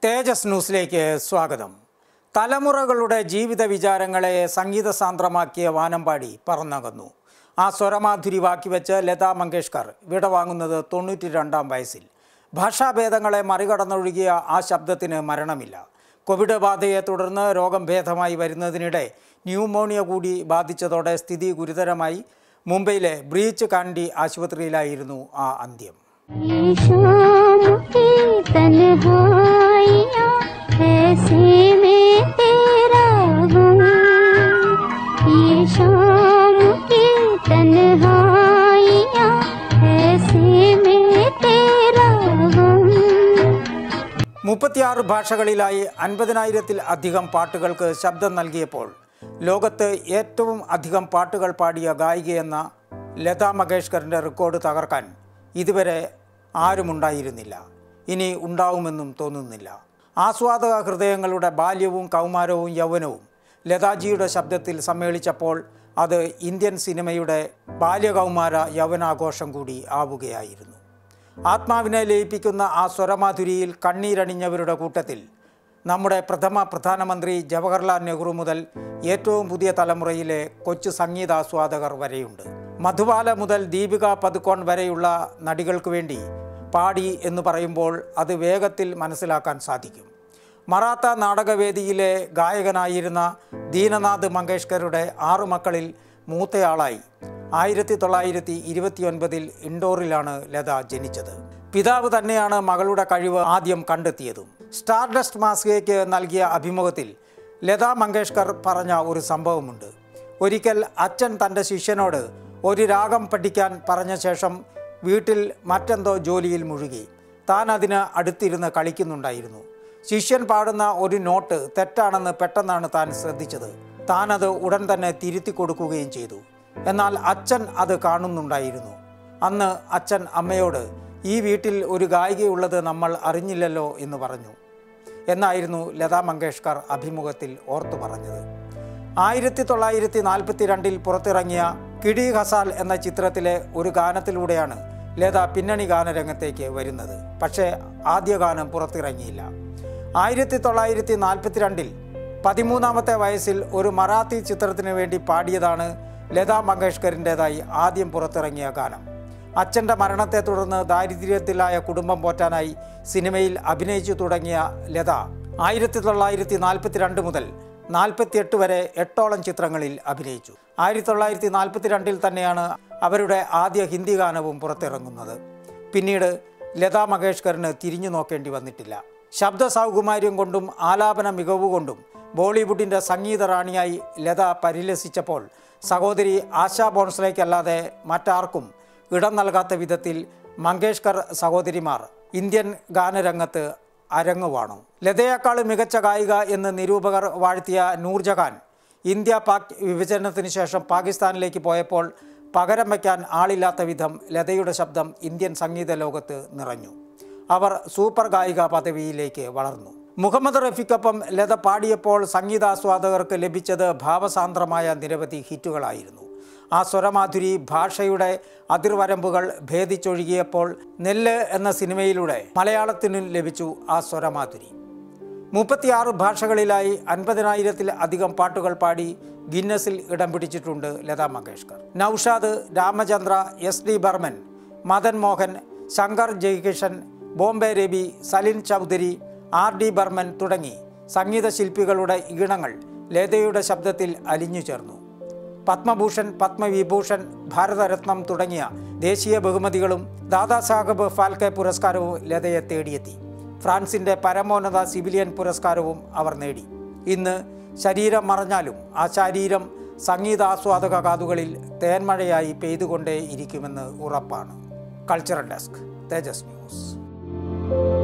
തേജസ് ന്യൂസിലേക്ക് സ്വാഗതം തലമുറകളുടെ ജീവിത വിചാരങ്ങളെ സംഗീത സാന്ദ്രമാക്കിയ വാനമ്പാടി പറന്നകന്നു ആ സ്വരമാധുരി വാക്കിവെച്ച് ലതാ മങ്കേഷ്കർ വിടവാങ്ങുന്നത് തൊണ്ണൂറ്റി രണ്ടാം വയസ്സിൽ ഭാഷാഭേദങ്ങളെ മറികടന്നൊഴുകിയ ആ ശബ്ദത്തിന് മരണമില്ല കോവിഡ് ബാധയെ തുടർന്ന് രോഗം ഭേദമായി വരുന്നതിനിടെ ന്യൂമോണിയ കൂടി ബാധിച്ചതോടെ സ്ഥിതി ഗുരുതരമായി മുംബൈയിലെ ബ്രീച്ച് കാൻഡി ആശുപത്രിയിലായിരുന്നു ആ അന്ത്യം ये शाम की तन्हाइयाँ ऐसे में तेरा गम ये शाम की तन्हाइयाँ ऐसे में तेरा गम മുപ്പത്തിയാറ് ഭാഷകളിലായി അൻപതിനായിരത്തിൽ അധികം പാട്ടുകൾക്ക് ശബ്ദം നൽകിയപ്പോൾ ലോകത്ത് ഏറ്റവും അധികം പാട്ടുകൾ പാടിയ ഗായികയെന്ന ലതാ മങ്കേഷ്കറിൻ്റെ റെക്കോർഡ് തകർക്കാൻ ഇതുവരെ ആരുമുണ്ടായിരുന്നില്ല ഇനി ഉണ്ടാവുമെന്നും തോന്നുന്നില്ല ആസ്വാദക ഹൃദയങ്ങളുടെ ബാല്യവും കൗമാരവും യൗവനവും ലതാജിയുടെ ശബ്ദത്തിൽ സമ്മേളിച്ചപ്പോൾ അത് ഇന്ത്യൻ സിനിമയുടെ ബാല്യകൗമാര യൗവനാഘോഷം കൂടി ആവുകയായിരുന്നു ആത്മാവിനെ ലയിപ്പിക്കുന്ന ആ സ്വരമാധുരിയിൽ കണ്ണീരണിഞ്ഞവരുടെ കൂട്ടത്തിൽ നമ്മുടെ പ്രഥമ പ്രധാനമന്ത്രി ജവഹർലാൽ നെഹ്റു മുതൽ ഏറ്റവും പുതിയ തലമുറയിലെ കൊച്ചു സംഗീതാസ്വാദകർ വരെയുണ്ട് മധുബാല മുതൽ ദീപിക പതുക്കോൺ വരെയുള്ള നടികൾക്ക് വേണ്ടി പാടി എന്ന് പറയുമ്പോൾ അത് വേഗത്തിൽ മനസ്സിലാക്കാൻ സാധിക്കും മറാത്ത നാടകവേദിയിലെ ഗായകനായിരുന്ന ദീനനാഥ് മങ്കേഷ്കറുടെ ആറു മക്കളിൽ മൂത്തയാളായി ആയിരത്തി തൊള്ളായിരത്തി ഇരുപത്തിയൊൻപതിൽ ഇൻഡോറിലാണ് ലത ജനിച്ചത് പിതാവ് തന്നെയാണ് മകളുടെ കഴിവ് ആദ്യം കണ്ടെത്തിയതും സ്റ്റാർഡസ്റ്റ് മാസികയ്ക്ക് നൽകിയ അഭിമുഖത്തിൽ ലതാ മങ്കേഷ്കർ പറഞ്ഞ ഒരു സംഭവമുണ്ട് ഒരിക്കൽ അച്ഛൻ തൻ്റെ ശിഷ്യനോട് ഒരു രാഗം പഠിക്കാൻ പറഞ്ഞ ശേഷം വീട്ടിൽ മറ്റെന്തോ ജോലിയിൽ മുഴുകി താൻ അതിന് അടുത്തിരുന്ന് കളിക്കുന്നുണ്ടായിരുന്നു ശിഷ്യൻ പാടുന്ന ഒരു നോട്ട് തെറ്റാണെന്ന് പെട്ടെന്നാണ് താൻ ശ്രദ്ധിച്ചത് താൻ അത് ഉടൻ തന്നെ തിരുത്തി കൊടുക്കുകയും ചെയ്തു എന്നാൽ അച്ഛൻ അത് കാണുന്നുണ്ടായിരുന്നു അന്ന് അച്ഛൻ അമ്മയോട് ഈ വീട്ടിൽ ഒരു ഗായികയുള്ളത് നമ്മൾ അറിഞ്ഞില്ലല്ലോ എന്ന് പറഞ്ഞു എന്നായിരുന്നു ലതാ മങ്കേഷ്കർ അഭിമുഖത്തിൽ ഓർത്തു പറഞ്ഞത് ആയിരത്തി തൊള്ളായിരത്തി നാൽപ്പത്തി രണ്ടിൽ പുറത്തിറങ്ങിയ കിടി ഹസാൽ എന്ന ചിത്രത്തിലെ ഒരു ഗാനത്തിലൂടെയാണ് ലത പിന്നണി ഗാനരംഗത്തേക്ക് വരുന്നത് പക്ഷേ ആദ്യ ഗാനം പുറത്തിറങ്ങിയില്ല ആയിരത്തി തൊള്ളായിരത്തി നാൽപ്പത്തിരണ്ടിൽ പതിമൂന്നാമത്തെ വയസ്സിൽ ഒരു മറാത്തി ചിത്രത്തിന് വേണ്ടി പാടിയതാണ് ലതാ മങ്കേഷ്കറിൻ്റെതായി ആദ്യം പുറത്തിറങ്ങിയ ഗാനം അച്ഛൻ്റെ മരണത്തെ തുടർന്ന് ദാരിദ്ര്യത്തിലായ കുടുംബം പോറ്റാനായി സിനിമയിൽ അഭിനയിച്ചു തുടങ്ങിയ ലത ആയിരത്തി തൊള്ളായിരത്തി നാൽപ്പത്തിരണ്ട് മുതൽ നാൽപ്പത്തിയെട്ട് വരെ എട്ടോളം ചിത്രങ്ങളിൽ അഭിനയിച്ചു ആയിരത്തി തൊള്ളായിരത്തി നാൽപ്പത്തിരണ്ടിൽ തന്നെയാണ് അവരുടെ ആദ്യ ഹിന്ദി ഗാനവും പുറത്തിറങ്ങുന്നത് പിന്നീട് ലതാ മങ്കേഷ്കറിന് തിരിഞ്ഞു നോക്കേണ്ടി വന്നിട്ടില്ല ശബ്ദ സൗകുമാര്യം കൊണ്ടും ആലാപന മികവ് കൊണ്ടും ബോളിവുഡിൻ്റെ സംഗീത റാണിയായി ലത പരിലസിച്ചപ്പോൾ സഹോദരി ആശാ ബോൺസ്ലേക്കല്ലാതെ മറ്റാർക്കും ഇടം നൽകാത്ത വിധത്തിൽ മങ്കേഷ്കർ സഹോദരിമാർ ഇന്ത്യൻ ഗാനരംഗത്ത് അരങ്ങുവാണു ലതയേക്കാൾ മികച്ച ഗായിക എന്ന് നിരൂപകർ വാഴ്ത്തിയ നൂർജഹാൻ ഇന്ത്യ പാക് വിഭജനത്തിന് ശേഷം പാകിസ്ഥാനിലേക്ക് പോയപ്പോൾ പകരം വയ്ക്കാൻ ആളില്ലാത്ത വിധം ലതയുടെ ശബ്ദം ഇന്ത്യൻ സംഗീത ലോകത്ത് നിറഞ്ഞു അവർ സൂപ്പർ ഗായിക പദവിയിലേക്ക് വളർന്നു മുഹമ്മദ് റഫിക്കൊപ്പം ലത പാടിയപ്പോൾ സംഗീതാസ്വാദകർക്ക് ലഭിച്ചത് ഭാവസാന്ദ്രമായ നിരവധി ഹിറ്റുകളായിരുന്നു ആ സ്വരമാധുരി ഭാഷയുടെ അതിർവരമ്പുകൾ ഭേദിച്ചൊഴുകിയപ്പോൾ നെല്ല് എന്ന സിനിമയിലൂടെ മലയാളത്തിനും ലഭിച്ചു ആ സ്വരമാധുരി മുപ്പത്തിയാറ് ഭാഷകളിലായി അൻപതിനായിരത്തിൽ അധികം പാട്ടുകൾ പാടി ഗിന്നസിൽ ഇടം പിടിച്ചിട്ടുണ്ട് Lata Mangeshkar Naushad Ramachandra S D Burman Madan Mohan Shankar Jaikishan Bombay Ravi Salil Chowdhury R D Burman തുടങ്ങി സംഗീത ശില്പികളുടെ ഈണങ്ങൾ ലതയുടെ ശബ്ദത്തിൽ അലിഞ്ഞു ചേർന്നു പത്മഭൂഷൺ പത്മവിഭൂഷൺ ഭാരതരത്നം തുടങ്ങിയ ദേശീയ ബഹുമതികളും ദാദാസാഹബ് ഫാൽക്കെ പുരസ്കാരവും ലതയെ തേടിയെത്തി ഫ്രാൻസിൻ്റെ പരമോന്നത സിവിലിയൻ പുരസ്കാരവും അവർ നേടി ഇന്ന് ശരീരം മറഞ്ഞാലും ആ ശരീരം സംഗീതാസ്വാദക കാതുകളിൽ തേന്മഴയായി പെയ്തുകൊണ്ടേ ഇരിക്കുമെന്ന് ഉറപ്പാണ് കൾച്ചറൽ ഡെസ്ക് തേജസ് ന്യൂസ്